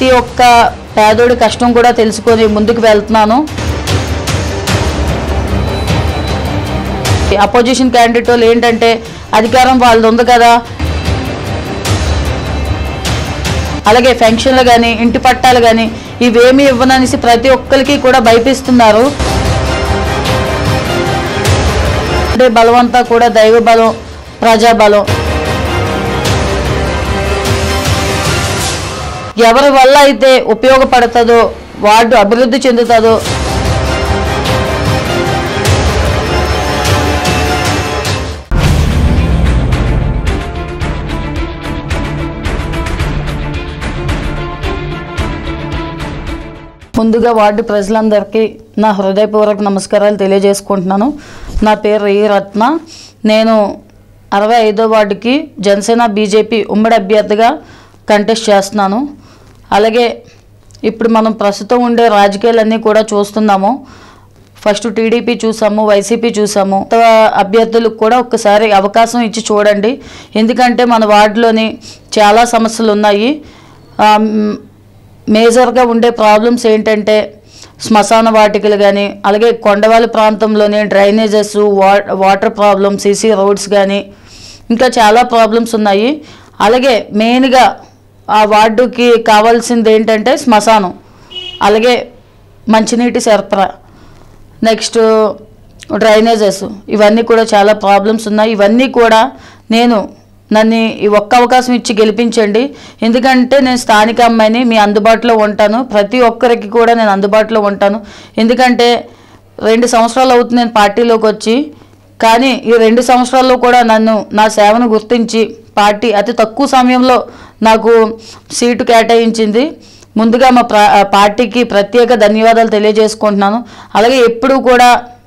ప్రతి ఒక్క పేదోడి కష్టం కూడా తెలుసుకొని ముందుకు వెళ్తున్నాను అపోజిషన్ క్యాండిడేట్ వాళ్ళు ఏంటంటే అధికారం వాళ్ళది ఉంది కదా అలాగే ఫెన్షన్లు కానీ ఇంటి పట్టాలు కానీ ఇవేమీ ఇవ్వననేసి ప్రతి ఒక్కరికి కూడా భయపిస్తున్నారు అంటే బలమంతా కూడా దైవ బలం ప్రజాబలం ఎవరి వల్ల అయితే ఉపయోగపడుతుందో వార్డు అభివృద్ధి చెందుతుందో ముందుగా వార్డు ప్రజలందరికీ నా హృదయపూర్వక నమస్కారాలు తెలియజేసుకుంటున్నాను నా పేరు ఈ రత్న నేను అరవై ఐదో వార్డుకి జనసేన బీజేపీ ఉమ్మడి అభ్యర్థిగా కంటెస్ట్ చేస్తున్నాను అలాగే ఇప్పుడు మనం ప్రస్తుతం ఉండే రాజకీయాలన్నీ కూడా చూస్తున్నాము ఫస్ట్ టీడీపీ చూసాము వైసీపీ చూసాము కొత్త అభ్యర్థులకు కూడా ఒక్కసారి అవకాశం ఇచ్చి చూడండి ఎందుకంటే మన వార్డులోని చాలా సమస్యలు ఉన్నాయి ఆ, మ్, మేజర్గా ఉండే ప్రాబ్లమ్స్ ఏంటంటే శ్మశాన వాటికలు కానీ అలాగే కొండవాళ్ళ ప్రాంతంలోని డ్రైనేజెస్ వా వాటర్ ప్రాబ్లమ్ సీసీ రోడ్స్ కానీ ఇంకా చాలా ప్రాబ్లమ్స్ ఉన్నాయి అలాగే మెయిన్గా ఆ వార్డుకి కావాల్సింది ఏంటంటే శ్మశానం అలాగే మంచినీటి సరఫరా నెక్స్ట్ డ్రైనేజెస్ ఇవన్నీ కూడా చాలా ప్రాబ్లమ్స్ ఉన్నాయి ఇవన్నీ కూడా నేను నన్ను ఈ ఒక్క అవకాశం ఇచ్చి గెలిపించండి ఎందుకంటే నేను స్థానిక అమ్మాయిని మీ అందుబాటులో ఉంటాను ప్రతి ఒక్కరికి కూడా నేను అందుబాటులో ఉంటాను ఎందుకంటే రెండు సంవత్సరాలు అవుతుంది నేను పార్టీలోకి వచ్చి కానీ ఈ రెండు సంవత్సరాల్లో కూడా నన్ను నా సేవను గుర్తించి పార్టీ అతి తక్కువ సమయంలో నాకు సీటు కేటాయించింది ముందుగా మా ప్రా పార్టీకి ప్రత్యేక ధన్యవాదాలు తెలియజేసుకుంటున్నాను అలాగే ఎప్పుడూ కూడా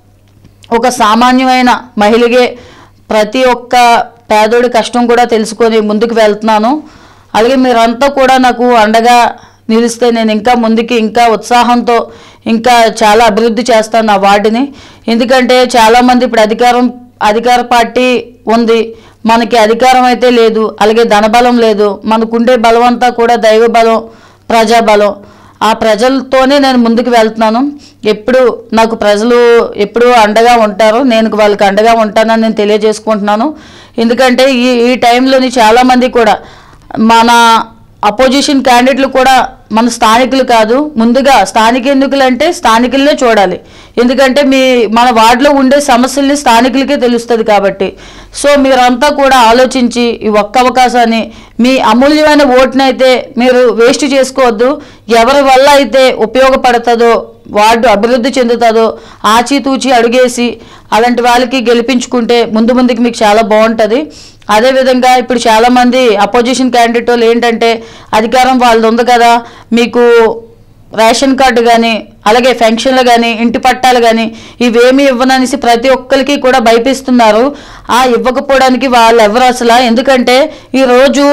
ఒక సామాన్యమైన మహిళగే ప్రతి ఒక్క పేదోడి కష్టం కూడా తెలుసుకొని ముందుకు వెళ్తున్నాను అలాగే మీరంతా కూడా నాకు అండగా నిలిస్తే నేను ఇంకా ముందుకి ఇంకా ఉత్సాహంతో ఇంకా చాలా అభివృద్ధి చేస్తాను నా వార్డుని ఎందుకంటే చాలామంది ఇప్పుడు అధికారం అధికార పార్టీ ఉంది మనకి అధికారం అయితే లేదు అలాగే ధనబలం లేదు మనకుండే బలం అంతా కూడా దైవ బలం ప్రజాబలం ఆ ప్రజలతోనే నేను ముందుకు వెళ్తున్నాను ఎప్పుడు నాకు ప్రజలు ఎప్పుడు అండగా ఉంటారు నేను వాళ్ళకి అండగా ఉంటానని నేను తెలియజేసుకుంటున్నాను ఎందుకంటే ఈ ఈ టైంలోని చాలామంది కూడా మన అపోజిషన్ క్యాండిడేట్లు కూడా మన స్థానికులు కాదు ముందుగా స్థానిక ఎన్నికలు అంటే స్థానికులనే చూడాలి ఎందుకంటే మీ మన వార్డులో ఉండే సమస్యల్ని స్థానికులకే తెలుస్తుంది కాబట్టి సో మీరంతా కూడా ఆలోచించి ఈ ఒక్క అవకాశాన్ని మీ అమూల్యమైన ఓటుని అయితే మీరు వేస్ట్ చేసుకోవద్దు ఎవరి వల్ల అయితే ఉపయోగపడుతుందో వార్డు అభివృద్ధి చెందుతుందో ఆచితూచి అడుగేసి అలాంటి వాళ్ళకి గెలిపించుకుంటే ముందు ముందుకు మీకు చాలా బాగుంటుంది అదేవిధంగా ఇప్పుడు చాలామంది అపోజిషన్ క్యాండిడేట్ వాళ్ళు ఏంటంటే అధికారం వాళ్ళది ఉంది కదా మీకు రేషన్ కార్డు కానీ అలాగే ఫెన్షన్లు కానీ ఇంటి పట్టాలు కానీ ఇవేమీ ఇవ్వననేసి ప్రతి ఒక్కరికి కూడా భయపిస్తున్నారు ఆ ఇవ్వకపోవడానికి వాళ్ళు ఎవరు అసలు ఎందుకంటే ఈరోజు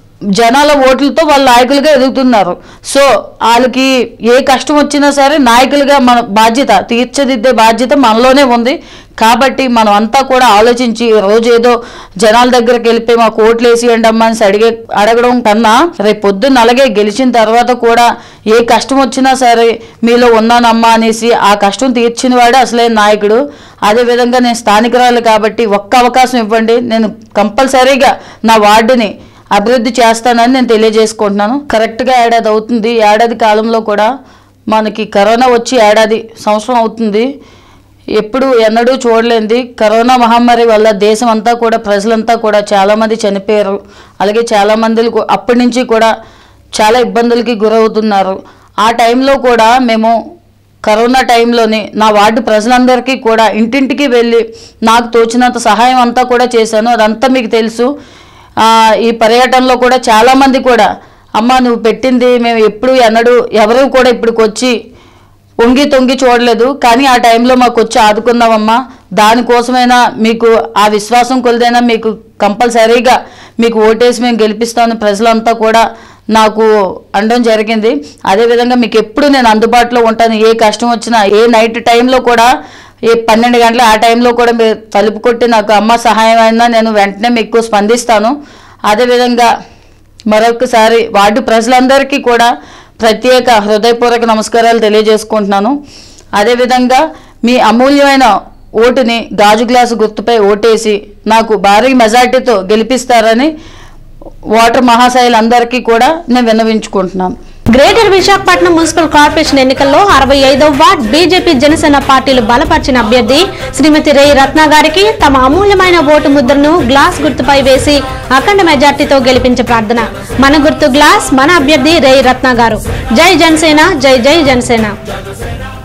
జనాల ఓట్లతో వాళ్ళ నాయకులుగా ఎదుగుతున్నారు సో వాళ్ళకి ఏ కష్టం వచ్చినా సరే నాయకులుగా మన బాధ్యత తీర్చిదిద్దే బాధ్యత మనలోనే ఉంది కాబట్టి మనం అంతా కూడా ఆలోచించి ఈ రోజు ఏదో జనాల దగ్గరికి వెళ్ళిపోయి మాకు ఓట్లు వేసియండి అమ్మా అని అడిగే అడగడం కన్నా రేపు పొద్దున్న అలాగే గెలిచిన తర్వాత కూడా ఏ కష్టం వచ్చినా సరే మీలో ఉన్నానమ్మా అనేసి ఆ కష్టం తీర్చిన వాడే అసలైన నాయకుడు అదేవిధంగా నేను స్థానికురాలు కాబట్టి ఒక్క అవకాశం ఇవ్వండి నేను కంపల్సరీగా నా వార్డుని అభివృద్ధి చేస్తానని నేను తెలియజేసుకుంటున్నాను కరెక్ట్గా ఏడాది అవుతుంది ఏడాది కాలంలో కూడా మనకి కరోనా వచ్చి ఏడాది సంవత్సరం అవుతుంది ఎప్పుడు ఎన్నడూ చూడలేంది కరోనా మహమ్మారి వల్ల దేశం అంతా కూడా ప్రజలంతా కూడా చాలామంది చనిపోయారు అలాగే చాలామంది అప్పటి నుంచి కూడా చాలా ఇబ్బందులకి గురవుతున్నారు ఆ టైంలో కూడా మేము కరోనా టైంలోని నా వార్డు ప్రజలందరికీ కూడా ఇంటింటికి వెళ్ళి నాకు తోచినంత సహాయం అంతా కూడా చేశాను అదంతా మీకు తెలుసు ఆ, ఈ పర్యటనలో కూడా చాలామంది కూడా అమ్మ నువ్వు పెట్టింది మేము ఎప్పుడు ఎన్నడూ ఎవరు కూడా ఇప్పటికి వచ్చి వంగి తొంగి చూడలేదు కానీ ఆ టైంలో మాకు వచ్చి ఆదుకున్నామమ్మా దానికోసమైనా మీకు ఆ విశ్వాసం కొలిదైనా మీకు కంపల్సరీగా మీకు ఓటేసి మేము గెలిపిస్తామని ప్రజలంతా కూడా నాకు అనడం జరిగింది అదేవిధంగా మీకు ఎప్పుడు నేను అందుబాటులో ఉంటాను ఏ కష్టం వచ్చినా ఏ నైట్ టైంలో కూడా ఏ పన్నెండు గంటల ఆ టైంలో కూడా మీరు తలుపు కొట్టి నాకు అమ్మ సహాయం అయినా నేను వెంటనే మీకు స్పందిస్తాను అదేవిధంగా మరొకసారి వార్డు ప్రజలందరికీ కూడా ప్రత్యేక హృదయపూర్వక నమస్కారాలు తెలియజేసుకుంటున్నాను అదేవిధంగా మీ అమూల్యమైన ఓటుని గాజు గ్లాసు గుర్తుపై ఓటేసి నాకు భారీ మెజార్టీతో గెలిపిస్తారని ఓటర్ మహాశయులందరికీ కూడా నేను విన్నవించుకుంటున్నాను గ్రేటర్ విశాఖపట్నం మున్సిపల్ కార్పొరేషన్ ఎన్నికల్లో అరవై ఐదవ వార్డ్ బీజేపీ జనసేన పార్టీలు బలపరిచిన అభ్యర్థి శ్రీమతి రేయి రత్న గారికి తమ అమూల్యమైన ఓటు ముద్రను గ్లాస్ గుర్తుపై వేసి అఖండ మెజార్టీతో గెలిపించే ప్రార్థన మన గుర్తు గ్లాస్ మన అభ్యర్థి రేయి రత్న గారు జై జనసేన జై జై జనసేన